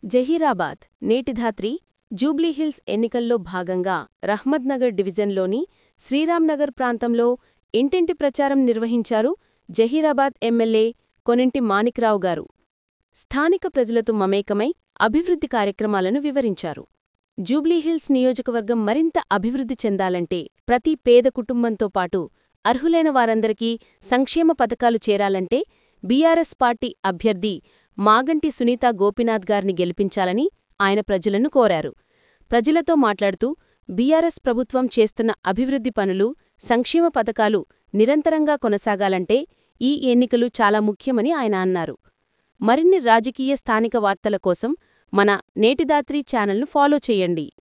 జహీరాబాద్ నేటిధాత్రి జూబ్లీహిల్స్ ఎన్నికల్లో భాగంగా రహ్మద్నగర్ డివిజన్లోని శ్రీరాంనగర్ ప్రాంతంలో ఇంటింటి ప్రచారం నిర్వహించారు జహీరాబాద్ ఎమ్మెల్యే కొనింటి మాణిక్రావు గారు స్థానిక ప్రజలతో మమేకమై అభివృద్ధి కార్యక్రమాలను వివరించారు జూబ్లీహిల్స్ నియోజకవర్గం మరింత అభివృద్ధి చెందాలంటే ప్రతి పేద కుటుంబంతో పాటు అర్హులైన వారందరికీ సంక్షేమ పథకాలు చేరాలంటే బీఆర్ఎస్ పార్టీ అభ్యర్థి మాగంటి సునీతా గోపీనాథ్ గారిని గెలిపించాలని ఆయన ప్రజలను కోరారు ప్రజలతో మాట్లాడుతూ బీఆర్ఎస్ ప్రభుత్వం చేస్తున్న అభివృద్ధి పనులు సంక్షేమ పథకాలు నిరంతరంగా కొనసాగాలంటే ఈ ఎన్నికలు చాలా ముఖ్యమని ఆయన అన్నారు మరిన్ని రాజకీయ స్థానిక వార్తల కోసం మన నేటిదాత్రి ఛానల్ను ఫాలో చేయండి